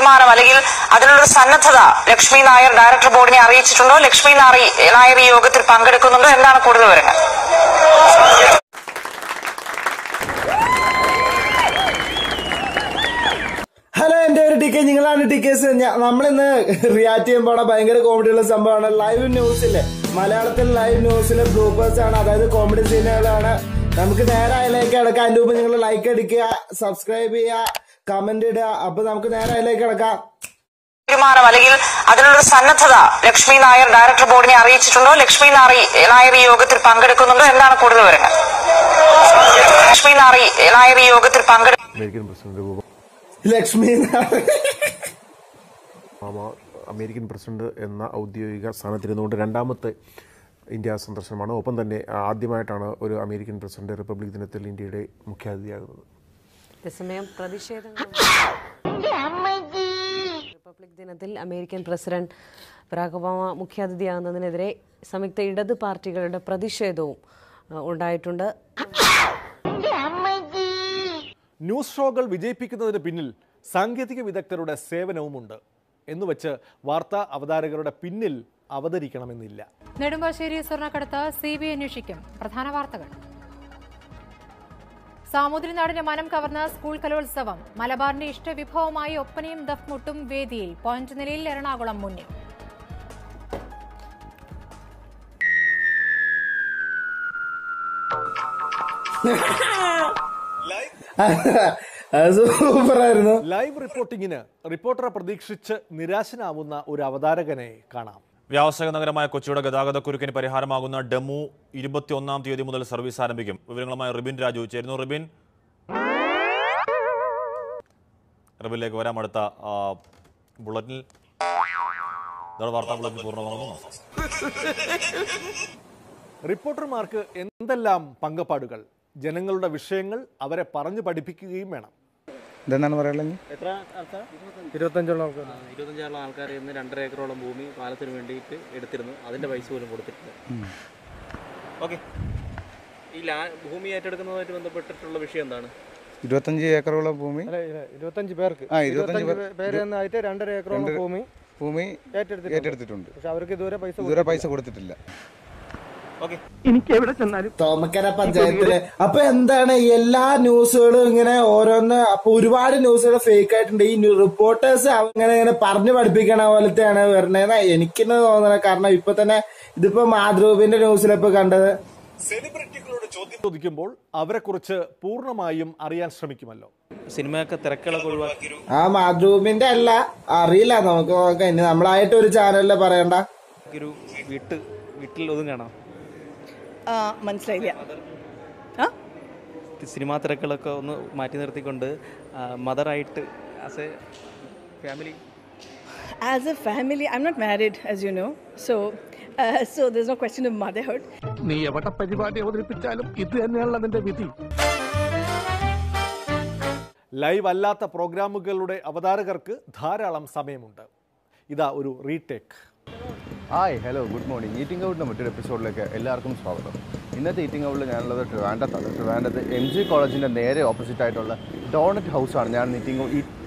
തീരുമാനം അല്ലെങ്കിൽ അതിനുള്ളൊരു സന്നദ്ധത ലക്ഷ്മി നായർ ഡയറക്ടർ ബോർഡിനെ അറിയിച്ചിട്ടുണ്ടോ ലക്ഷ്മി നാറി- നായർ ഈ യോഗത്തിൽ പങ്കെടുക്കുന്നുണ്ടോ എന്താണ് കൂടുതൽ വിവരങ്ങൾ ഹലോ എന്റെ ഒരു ടിക്കറ്റ് നിങ്ങളാണ് ടിക്കറ്റ്സ് നമ്മളിന്ന് റിയാക്ട് ചെയ്യാൻ പോണ ഭയങ്കര കോമഡി ഉള്ള സംഭവമാണ് ലൈവ് ന്യൂസിലെ മലയാളത്തിൽ ലൈവ് ന്യൂസിലെ ഗ്രൂപ്പേഴ്സ് ആണ് അതായത് കോമഡി സീനുകളാണ് നമുക്ക് നേരെ അതിലേക്ക് കിടക്കാം അതിന്റെ മുമ്പ് നിങ്ങൾ ലൈക്ക് അടിക്കുക സബ്സ്ക്രൈബ് ചെയ്യുക കമന്റ് ഇടുക അപ്പൊ നമുക്ക് നേരെ അതിലേക്ക് കിടക്കാം തീരുമാനം അല്ലെങ്കിൽ അതിനുള്ളൊരു സന്നദ്ധത ലക്ഷ്മി നായർ ഡയറക്ടർ ബോർഡിനെ അറിയിച്ചിട്ടുണ്ടോ ലക്ഷ്മി നാറി- നായർ ഈ യോഗത്തിൽ പങ്കെടുക്കുന്നുണ്ടോ എന്താണ് കൂടുതൽ വിവരങ്ങൾ ലക്ഷ്മി നാറി- നായർ ഈ യോഗത്തിൽ പങ്കെടുക്കും American president Lakshmi Obama American president എന്ന ഔദ്യോഗിക സ്ഥാനത്തിരുന്നുകൊണ്ട് രണ്ടാമത്തെ ഇന്ത്യ സന്ദർശനമാണ് ഒപ്പം തന്നെ ആദ്യമായിട്ടാണ് ഒരു അമേരിക്കൻ പ്രസിഡന്റ് റിപ്പബ്ലിക് ദിനത്തിൽ ഇന്ത്യയുടെ മുഖ്യാതിഥിയാകുന്നത് അതേസമയം പ്രതിഷേധങ്ങൾ റിപ്പബ്ലിക് ദിനത്തിൽ അമേരിക്കൻ പ്രസിഡന്റ് ബറാക് ഒബാമ മുഖ്യാതിഥിയാകുന്നതിനെതിരെ സംയുക്ത ഇടത് പാർട്ടികളുടെ പ്രതിഷേധവും ആ, ഉണ്ടായിട്ടുണ്ട് ന്യൂസ് ഷോകൾ വിജയിപ്പിക്കുന്നതിന് പിന്നിൽ സാങ്കേതിക വിദഗ്ധരുടെ സേവനവുമുണ്ട് എന്നുവച്ച് വാർത്താ അവതാരകരുടെ പിന്നിൽ അവതരിക്കണമെന്നില്ല നെടുമ്പാശ്ശേരി സ്വർണ്ണക്കടത്ത് സി ബി ഐ അന്വേഷിക്കും പ്രധാന വാർത്തകൾ സാമൂതിരിനാടിന്റെ മനം കവർന്ന സ്കൂൾ കലോത്സവം മലബാറിന്റെ ഇഷ്ടവിഭവമായി ഒപ്പനയും ദഫ്മുട്ടും വേദിയിൽ പോയിന്റ് നിലയിൽ എറണാകുളം മുന്നിൽ അത് സൂപ്പറായിരുന്നു ലൈവ് റിപ്പോർട്ടിങ്ങിന് റിപ്പോർട്ടറെ പ്രതീക്ഷിച്ച് നിരാശനാവുന്ന ഒരു അവതാരകനെ കാണാം വ്യാവസായിക നഗരമായ കൊച്ചിയുടെ ഗതാഗതക്കുരുക്കിന് പരിഹാരമാകുന്ന ഡെമു ഇരുപത്തിയൊന്നാം തീയതി മുതൽ സർവീസ് ആരംഭിക്കും വിവരങ്ങളുമായി റിബിൻ രാജു ചേരുന്നു റിബിൻ റിബിനിലേക്ക് വരാം അടുത്ത ആ, ബുള്ളറ്റിൽ ഇതോടെ വാർത്താ ബുള്ളറ്റിൻ പൂർണ്ണമാകുന്നു റിപ്പോർട്ടർമാർക്ക് എന്തെല്ലാം പങ്കപ്പാടുകൾ ജനങ്ങളുടെ വിഷയങ്ങൾ അവരെ പറഞ്ഞു പഠിപ്പിക്കുകയും വേണം ഇതെന്താണ് പറയാനുള്ളത് ഇരുപത്തഞ്ചോളം ആൾക്കാർ ഇന്ന് രണ്ടര ഏക്കറോളം ഭൂമി പാലത്തിന് വേണ്ടിയിട്ട് എടുത്തിരുന്നു അതിന്റെ പൈസ പോലും കൊടുത്തിട്ടില്ല ഓക്കെ ഈ ലാ ഭൂമി ഏറ്റെടുക്കുന്നതുമായിട്ട് ബന്ധപ്പെട്ടിട്ടുള്ള വിഷയം എന്താണ് ഇരുപത്തഞ്ച് ഏക്കറോളം ഭൂമി ഇരുപത്തഞ്ച് പേർക്ക് ആ ഇരുപത്തഞ്ച് പേർ പേരെന്നായിട്ട് രണ്ടര ഏക്കറോളം രണ്ട് ഭൂമി ഭൂമി ഏറ്റെടുത്തിട്ടുണ്ട്. ഏറ്റെടുത്തിട്ടുണ്ട് പക്ഷെ അവർക്ക് ഇതുവരെ പൈസ ഇതുവരെ പൈസ കൊടുത്തിട്ടില്ല ഓക്കെ തോമക്കര പഞ്ചായത്തിലെ അപ്പൊ എന്താണ് എല്ലാ ന്യൂസുകളും ഇങ്ങനെ ഓരോന്ന് അപ്പൊ ഒരുപാട് ന്യൂസുകൾ ഫേക്ക് ആയിട്ടുണ്ട് ഈ റിപ്പോർട്ടേഴ്സ് അങ്ങനെ ഇങ്ങനെ പറഞ്ഞു പഠിപ്പിക്കണ പോലത്തെയാണ് വരണേന്ന് എനിക്കെന്നെ തോന്നുന്നത് കാരണം ഇപ്പൊ തന്നെ ഇതിപ്പോ മാതൃഭൂമിന്റെ ന്യൂസിലിപ്പോ കണ്ടത് സെലിബ്രിറ്റികളോട് ചോദ്യം ചോദിക്കുമ്പോൾ അവരെക്കുറിച്ച് പൂർണ്ണമായും അറിയാൻ ശ്രമിക്കുമല്ലോ സിനിമയൊക്കെ തിരക്കുകളൊക്കെ ഒഴിവാക്കി ആ മാതൃഭൂമിന്റെ അല്ല അറിയില്ല നമുക്ക് നോക്കാം ഇനി നമ്മളായിട്ട് ഒരു ചാനലില് പറയണ്ട ഒരു വീട്ട് വീട്ടിൽ ഒതുങ്ങാണോ മനസ്സിലായില്ല സിനിമാ തിരക്കുകളൊക്കെ ഒന്ന് മാറ്റി നിർത്തിക്കൊണ്ട് മദറായിട്ട് as a family as a family I am not married as you know so so this no question of motherhood നീ എവിടെ പരിപാടി അവതരിപ്പിച്ചാലും ഇത് തന്നെയാണല്ലോ അതിന്റെ വിധി ലൈവ് അല്ലാത്ത പ്രോഗ്രാമുകളുടെ അവതാരകർക്ക് ധാരാളം സമയമുണ്ട് ഇതാ ഒരു retake hi hello good morning eating ഔട്ടിൻ്റെ മറ്റൊരു എപ്പിസോഡിലേക്ക് എല്ലാവർക്കും സ്വാഗതം ഇന്നത്തെ ഈറ്റിംഗ് ഔട്ടിൽ ഞാനുള്ളത് ട്രിവാൻഡത്താണ് ട്രിവാൻഡത്ത് എം ജി കോളേജിൻ്റെ നേരെ ഓപ്പോസിറ്റ് ആയിട്ടുള്ള ഡോണറ്റ് ഹൗസാണ് ഞാൻ ഈറ്റിംഗ്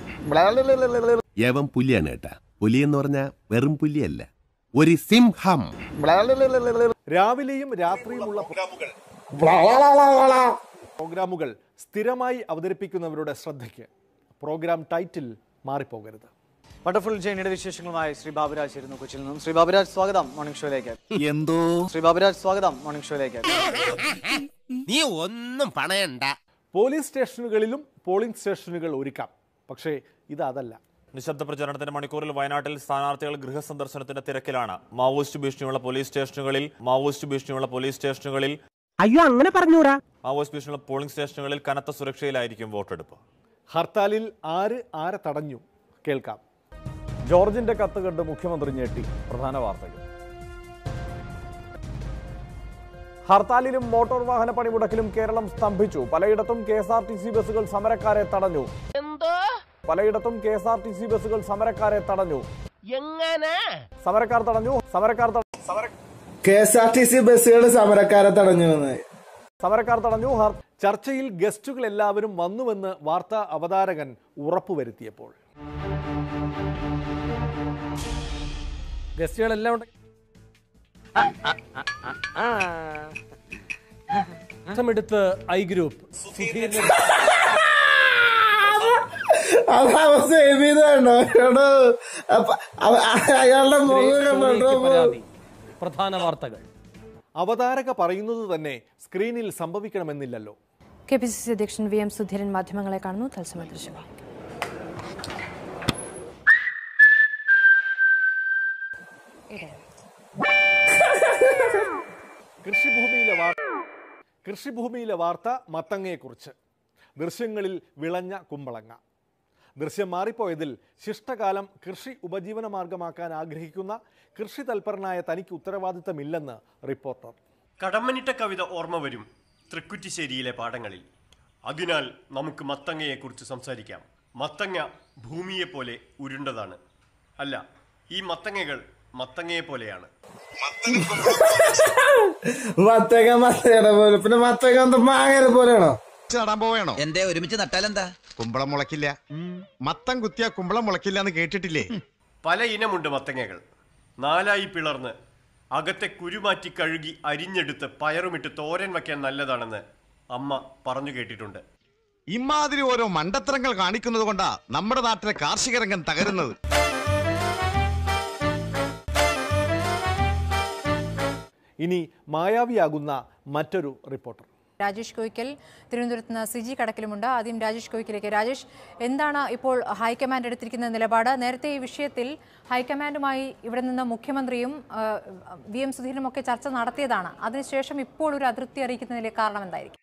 യവൻ പുലിയാണ് കേട്ടാ പുലി എന്ന് പറഞ്ഞാൽ വെറും പുലിയല്ല ഒരു സിംഹം രാവിലെയും രാത്രിയുമുള്ള പ്രോഗ്രാമുകൾ പ്രോഗ്രാമുകൾ സ്ഥിരമായി അവതരിപ്പിക്കുന്നവരുടെ ശ്രദ്ധയ്ക്ക് പ്രോഗ്രാം ടൈറ്റിൽ മാറിപ്പോകരുത് വണ്ടർഫുൾ ജേണിയുടെ വിശേഷങ്ങളുമായി ശ്രീ ബാബുരാജ് ആയിരുന്നു കൊച്ചിയിൽ നിന്നും ശ്രീ ബാബുരാജ് സ്വാഗതം മോർണിംഗ് ഷോയിലേക്ക് എന്തോ ശ്രീ ബാബുരാജ് സ്വാഗതം മോർണിംഗ് ഷോയിലേക്ക് നീ ഒന്നും പണയണ്ട പോലീസ് സ്റ്റേഷനുകളിലും പോളിംഗ് സ്റ്റേഷനുകൾ ഒരുക്കാം പക്ഷേ ഇത് അതല്ല നിശബ്ദ പ്രചരണത്തിന്റെ മണിക്കൂറിൽ വയനാട്ടിൽ സ്ഥാനാർത്ഥികൾ ഗൃഹസന്ദർശനത്തിന്റെ തിരക്കിലാണ് മാവോയിസ്റ്റ് ഭീഷണിയുള്ള പോലീസ് സ്റ്റേഷനുകളിൽ മാവോയിസ്റ്റ് ഭീഷണിയുള്ള പോലീസ് സ്റ്റേഷനുകളിൽ അയ്യോ അങ്ങനെ പറഞ്ഞൂടാ മാവോയിസ്റ്റ് ഭീഷണിയുള്ള പോളിംഗ് സ്റ്റേഷനുകളിൽ കനത്ത സുരക്ഷയിലായിരിക്കും വോട്ടെടുപ്പ് ഹർത്താലിൽ ആര് ആരെ തടഞ്ഞു കേൾക്കാം ജോർജിന്റെ കത്ത് കണ്ട് മുഖ്യമന്ത്രി ഞെട്ടി പ്രധാന വാർത്തകൾ ഹർത്താലിലും മോട്ടോർ വാഹന പണിമുടക്കിലും കേരളം സ്തംഭിച്ചു പലയിടത്തും K S R T C ബസ്സുകൾ സമരക്കാരെ തടഞ്ഞു പലയിടത്തും K S R T C ബസ്സുകൾ സമരക്കാരെ തടഞ്ഞു എങ്ങനെ സമരക്കാർ തടഞ്ഞു സമരക്കാർ തട- സമര- K S R T C ബസ്സുകൾ സമരക്കാരെ തടഞ്ഞു വന്ന് സമരക്കാർ തടഞ്ഞു ഹർ- ചർച്ചയിൽ ഗസ്റ്റുകൾ എല്ലാവരും വന്നുവെന്ന് വാർത്താ അവതാരകൻ ഉറപ്പുവരുത്തിയപ്പോൾ ഗസ്റ്റുകളെല്ലാം ഉണ്ട് എടുത്ത് ഐ ഗ്രൂപ്പ് സുധീറിന്റെ അത് അവ സേവ് ചെയ്ത് കണ്ടോ എടോ അപ്പ- അവ- അയാളുടെ മുഖം കണ്ടോ പരാതി പ്രധാന വാർത്തകൾ അവതാരക പറയുന്നത് തന്നെ സ്ക്രീനിൽ സംഭവിക്കണമെന്നില്ലല്ലോ കെ പി സി സി അധ്യക്ഷൻ വി എം സുധീരൻ മാധ്യമങ്ങളെ കാണുന്നു തത്സമയ ദൃശ്യങ്ങൾ കൃഷിഭൂമിയിലെ വാർത്ത കൃഷിഭൂമിയിലെ വാർത്ത മത്തങ്ങയെക്കുറിച്ച് ദൃശ്യങ്ങളിൽ വിളഞ്ഞ കുമ്പളങ്ങ ദൃശ്യം മാറിപ്പോയതിൽ ശിഷ്ടകാലം കൃഷി ഉപജീവന മാർഗമാക്കാൻ ആഗ്രഹിക്കുന്ന കൃഷി തൽപരനായ തനിക്ക് ഉത്തരവാദിത്തമില്ലെന്ന് റിപ്പോർട്ടർ കടമ്മനിട്ട കവിത ഓർമ്മ വരും തൃക്കുറ്റിശ്ശേരിയിലെ പാടങ്ങളിൽ അതിനാൽ നമുക്ക് മത്തങ്ങയെക്കുറിച്ച് സംസാരിക്കാം മത്തങ്ങ ഭൂമിയെപ്പോലെ ഉരുണ്ടതാണ് അല്ല ഈ മത്തങ്ങകൾ മത്തങ്ങയെ പോലെയാണ് മത്തക മത്തയുടെ പോലെ പിന്നെ മത്തക എന്താ മാങ്ങയുടെ പോലെയാണോ നടാൻ പോവേണോ എന്തേ ഒരുമിച്ച് നട്ടാലെന്താ കുമ്പളം മുളക്കില്ല മത്തം കുത്തിയ കുമ്പളം മുളക്കില്ല എന്ന് കേട്ടിട്ടില്ലേ പല ഇനമുണ്ട് മത്തങ്ങകൾ നാലായി പിളർന്ന് അകത്തെ കുരുമാറ്റി കഴുകി അരിഞ്ഞെടുത്ത് പയറുമിട്ട് തോരൻ വയ്ക്കാൻ നല്ലതാണെന്ന് അമ്മ പറഞ്ഞു കേട്ടിട്ടുണ്ട് ഇമാതിരി ഓരോ മണ്ടത്തരങ്ങൾ കാണിക്കുന്നത് കൊണ്ടാ നമ്മുടെ നാട്ടിലെ കാർഷിക രംഗം തകരുന്നത് ഇനി മായാവിയാകുന്ന മറ്റൊരു റിപ്പോർട്ടർ രാജേഷ് കോയിക്കൽ തിരുവനന്തപുരത്ത് നിന്ന് സിജി കടക്കലുമുണ്ട് ആദ്യം രാജേഷ് കോയിക്കലേക്ക് രാജേഷ് എന്താണ് ഇപ്പോൾ ഹൈക്കമാൻഡ് എടുത്തിരിക്കുന്ന നിലപാട് നേരത്തെ ഈ വിഷയത്തിൽ ഹൈക്കമാൻഡുമായി ഇവിടെ നിന്ന് മുഖ്യമന്ത്രിയും ആ, വി എം സുധീരനും ഒക്കെ ചർച്ച നടത്തിയതാണ് അതിനുശേഷം ഇപ്പോൾ ഒരു അതൃപ്തി അറിയിക്കുന്നതിലെ കാരണം എന്തായിരിക്കും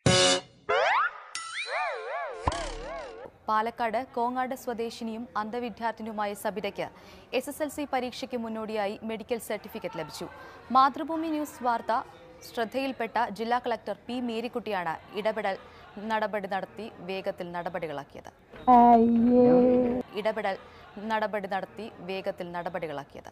പാലക്കാട് കോങ്ങാട് സ്വദേശിനിയും അന്ധവിദ്യാർത്ഥിനിയുമായ സബിതയ്ക്ക് എസ് എസ് എൽ സി പരീക്ഷയ്ക്ക് മുന്നോടിയായി മെഡിക്കൽ സർട്ടിഫിക്കറ്റ് ലഭിച്ചു മാതൃഭൂമി ന്യൂസ് വാർത്ത ശ്രദ്ധയിൽപ്പെട്ട ജില്ലാ കളക്ടർ പി മേരിക്കുട്ടിയാണ് ഇടപെടൽ നടപടി നടത്തി വേഗത്തിൽ നടപടികളാക്കിയത് ഇടപെടൽ നടപടി നടത്തി വേഗത്തിൽ നടപടികളാക്കിയത്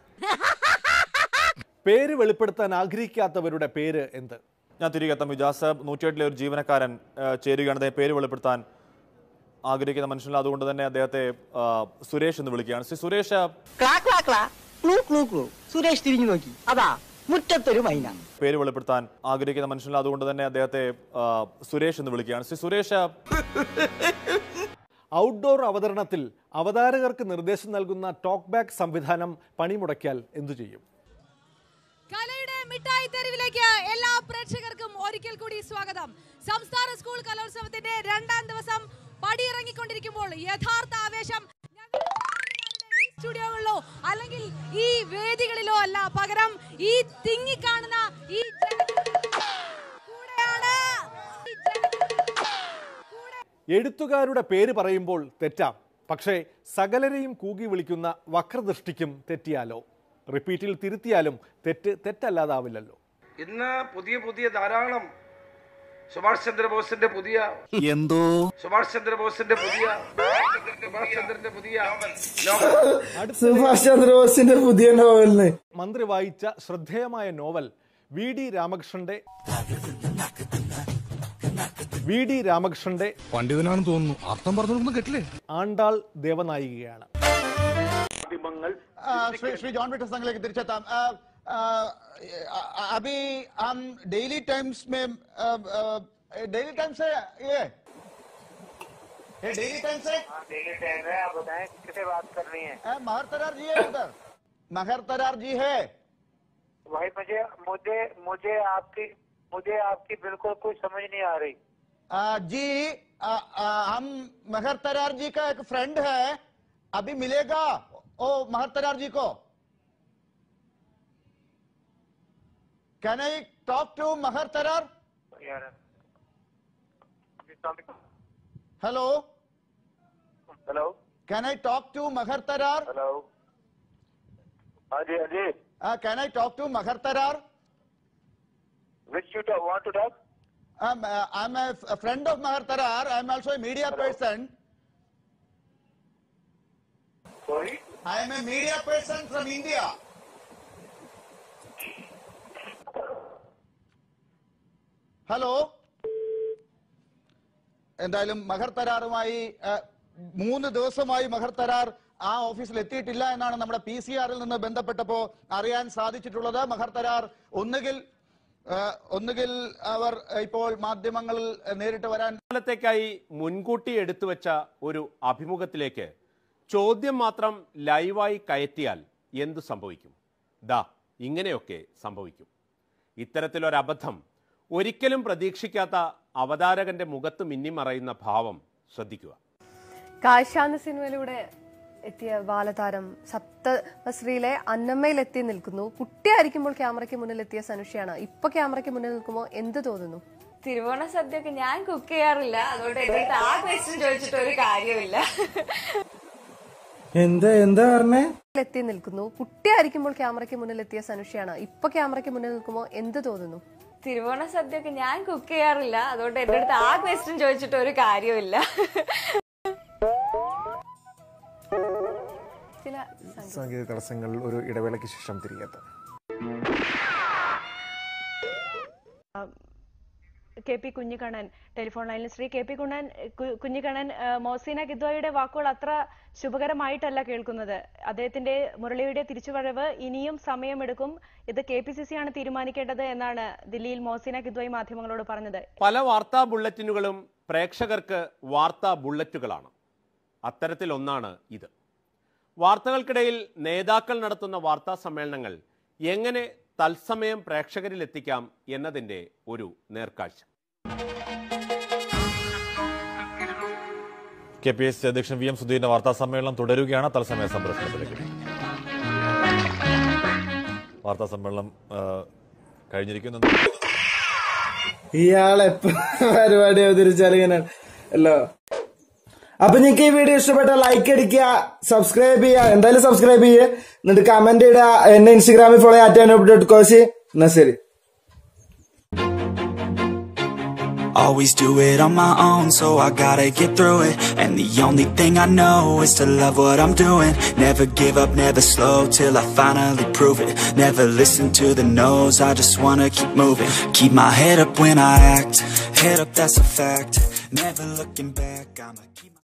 പേര് വെളിപ്പെടുത്താൻ ആഗ്രഹിക്കാത്തവരുടെ പേര് എന്ത് ഞാൻ തിരികെ എത്താം വിജാസ് നൂറ്റിയെട്ടിലെ ഒരു ജീവനക്കാരൻ ആ, ചേരുകയാണ് അദ്ദേഹം പേര് വെളിപ്പെടുത്താൻ ആഗ്രഹിക്കുന്ന മനുഷ്യനിൽ അതുകൊണ്ട് തന്നെ അദ്ദേഹത്തെ ആ, സുരേഷ് എന്ന് വിളിക്കുകയാണ് ശ്രീ സുരേഷ് ക്ലാ ക്ലാ ക്ലാ ക്ലൂ ക്ലൂ ക്ലൂ സുരേഷ് തിരിഞ്ഞു നോക്കി അതാ മുറ്റത്തൊരു മൈന പേര് വെളിപ്പെടുത്താൻ ആഗ്രഹിക്കുന്ന മനുഷ്യനിൽ അതുകൊണ്ട് തന്നെ അദ്ദേഹത്തെ ആ, സുരേഷ് എന്ന് വിളിക്കുകയാണ് ശ്രീ സുരേഷ് ഔട്ട്ഡോർ അവതരണത്തിൽ അവതാരകർക്ക് നിർദ്ദേശം നൽകുന്ന ടോക്ക് ബാക്ക് സംവിധാനം പണിമുടക്കിയാൽ എന്തു ചെയ്യും കലയുടെ മിഠായി തെരുവിലേക്ക് എല്ലാ പ്രേക്ഷകർക്കും ഒരിക്കൽ കൂടി സ്വാഗതം സംസ്ഥാന സ്കൂൾ കലോത്സവത്തിന്റെ രണ്ടാം ദിവസം പടിയിറങ്ങിക്കൊണ്ടിരിക്കുമ്പോൾ യഥാർത്ഥ ആവേശം ഞങ്ങളുടെ ഈ സ്റ്റുഡിയോകളിലോ അല്ലെങ്കിൽ ഈ വേദികളിലോ അല്ല പകരം ഈ തിങ്ങിക്കാണുന്ന ഈ ജന- കൂടെയാണ് ഈ എഴുത്തുകാരുടെ പേര് പറയുമ്പോൾ തെറ്റാം പക്ഷേ സകലരെയും കൂകി വിളിക്കുന്ന വക്രദൃഷ്ടിക്കും തെറ്റിയാലോ റിപ്പീറ്റിൽ തിരുത്തിയാലും തെറ്റ് തെറ്റല്ലാതാവില്ലല്ലോ ഇന്ന് പുതിയ പുതിയ ധാരാളം സുഭാഷ് ചന്ദ്രബോസിന്റെ പുതിയ എന്തോ സുഭാഷ് ചന്ദ്രബോസിന്റെ പുതിയ സുഭാഷ് ചന്ദ്രന്റെ പുതിയ സുഭാഷ് ചന്ദ്രബോസിന്റെ പുതിയ നോവലിന് മന്ത്രി വായിച്ച ശ്രദ്ധേയമായ നോവൽ വി ഡി രാമകൃഷ്ണന്റെ വി ഡി രാമകൃഷ്ണന്റെ പണ്ഡിതനാണെന്ന് തോന്നുന്നു അർത്ഥം പറഞ്ഞു കേട്ടില്ലേ ആണ്ടാൾ ദേവനായികയാണ് आ, श्री श्री जॉन पीटर संघ तिरछताम अभी हम डेली टाइम्स में डेली टाइम्स है ये ये डेली टाइम्स है डेली टाइम है आप बताएं किससे बात कर रही हैं अ, महर तरार जी है उधर महर तरार जी है भाई मुझे मुझे मुझे आपकी मुझे आपकी बिल्कुल कुछ समझ नहीं आ रही आ, जी आ, आ, हम महर तरार जी का एक फ्रेंड है अभी मिलेगा ओ महर तरार जी को can I talk to Mehar Tarar यार hello hello can I talk to Mehar Tarar hello हाँ जी हाँ जी can I talk to Mehar Tarar which you want to talk I'm, uh, I'm a, f- a friend of Mahar Tarar. I'm also a media person. Sorry? I am a media person from India. Hello എന്തായാലും മഹർ തരാറുമായി ആ, മൂന്ന് ദിവസമായി മഹർ തരാർ ആ ഓഫീസിൽ എത്തിയിട്ടില്ല എന്നാണ് നമ്മുടെ പി സി ആറിൽ നിന്ന് ബന്ധപ്പെട്ടപ്പോ അറിയാൻ സാധിച്ചിട്ടുള്ളത് മഹർ തരാർ ഒന്നുകിൽ ആ, ഒന്നുകിൽ അവർ ഇപ്പോൾ മാധ്യമങ്ങളിൽ നേരിട്ട് വരാൻ കാലത്തേക്കായി മുൻകൂട്ടി എടുത്തു വെച്ച ഒരു അഭിമുഖത്തിലേക്ക് ചോദ്യം മാത്രം ലൈവായി കയറ്റിയാൽ എന്തു സംഭവിക്കും ദാ ഇങ്ങനെയൊക്കെ സംഭവിക്കും ഇത്തരത്തിലൊരബദ്ധം ഒരിക്കലും പ്രതീക്ഷിക്കാത്ത അവതാരകന്റെ മുഖത്ത് മിന്നിമറയുന്ന ഭാവം ശ്രദ്ധിക്കുക കാഴ്ചാന്ന സിനിമയിലൂടെ എത്തിയ ബാലതാരം സപ്തശ്രീയിലെ അന്നമ്മയിൽ എത്തി നിൽക്കുന്നു കുട്ടിയായിരിക്കുമ്പോൾ ക്യാമറയ്ക്ക് മുന്നിൽ എത്തിയ സനുഷയാണ് ഇപ്പൊ ക്യാമറയ്ക്ക് മുന്നിൽ നിൽക്കുമ്പോൾ എന്ത് തോന്നുന്നു തിരുവോണ സദ്യയൊക്കെ ഞാൻ കുക്ക് ചെയ്യാറില്ല അതുകൊണ്ട് എന്റെ അടുത്ത് ആ ക്വസ്റ്റ്യൻ ചോദിച്ചിട്ട് ഒരു കാര്യമില്ല എന്താ എന്താ പറഞ്ഞേ എത്തി നിൽക്കുന്നു കുട്ടിയായിരിക്കുമ്പോൾ ക്യാമറയ്ക്ക് മുന്നിൽ എത്തിയ സനുഷയാണ് ഇപ്പൊ ക്യാമറയ്ക്ക് മുന്നിൽ നിൽക്കുമ്പോൾ എന്ത് തോന്നുന്നു തിരുവോണ സദ്യയൊക്കെ ഞാൻ കുക്ക് ചെയ്യാറില്ല അതുകൊണ്ട് എന്റെ അടുത്ത് ആ ക്വസ്റ്റ്യൻ ചോദിച്ചിട്ട് ഒരു കാര്യമില്ല ചില സാങ്കേതിക തടസ്സങ്ങൾ ഒരു ഇടവേളയ്ക്ക് ശേഷം തിരികെ എത്താം കെ പി കുഞ്ഞിക്കണ്ണൻ ടെലിഫോൺ ലൈനിൽ ശ്രീ കെ പി കുണ്ണൻ കു- കുഞ്ഞിക്കണ്ണൻ ആ, മോഹ്സിന ഗിദ്വായുടെ വാക്കുകൾ അത്ര ശുഭകരമായിട്ടല്ല കേൾക്കുന്നത് അദ്ദേഹത്തിന്റെ മുരളിയുടെ തിരിച്ചുവരവ് ഇനിയും സമയമെടുക്കും ഇത് കെ പി സി സി ആണ് തീരുമാനിക്കേണ്ടത് എന്നാണ് ദില്ലിയിൽ മോഹ്സിന ഗിദ്വായി മാധ്യമങ്ങളോട് പറഞ്ഞത് പല വാർത്താ ബുള്ളറ്റിനുകളും പ്രേക്ഷകർക്ക് വാർത്താ ബുള്ളറ്റുകളാണ് അത്തരത്തിലൊന്നാണ് ഇത് വാർത്തകൾക്കിടയിൽ നേതാക്കൾ നടത്തുന്ന വാർത്താ സമ്മേളനങ്ങൾ എങ്ങനെ തത്സമയം പ്രേക്ഷകരിൽ എത്തിക്കാം എന്നതിൻ്റെ ഒരു നേർക്കാഴ്ച കെ പി എസ് സി അധ്യക്ഷൻ വി എം സുധീറിന്റെ വാർത്താ സമ്മേളനം തുടരുകയാണ് തത്സമയ സംപ്രേഷണത്തിലേക്ക് വാർത്താ സമ്മേളനം ആ, കഴിഞ്ഞിരിക്കുന്നു ഇയാളെപ്പ പരിപാടി അവതരിച്ചാൽ ഇങ്ങനെ അല്ലോ അപ്പൊ നിങ്ങൾക്ക് ഈ വീഡിയോ ഇഷ്ടപ്പെട്ട ലൈക്ക് അടിക്കുക സബ്സ്ക്രൈബ് ചെയ്യുക എന്തായാലും സബ്സ്ക്രൈബ് ചെയ്യുക എന്നിട്ട് കമന്റ് ഇടുക എന്നെ ഇൻസ്റ്റഗ്രാമിൽ ഫോളോ ചെയ്യാൻ കോശി എന്നാ ശരി Always do it on my own, so I gotta get through it. And the only thing I know is to love what I'm doing. Never give up, never slow till I finally prove it. Never listen to the no's, I just wanna keep moving. Keep my head up when I act, head up, that's a fact. Never looking back, I'ma keep.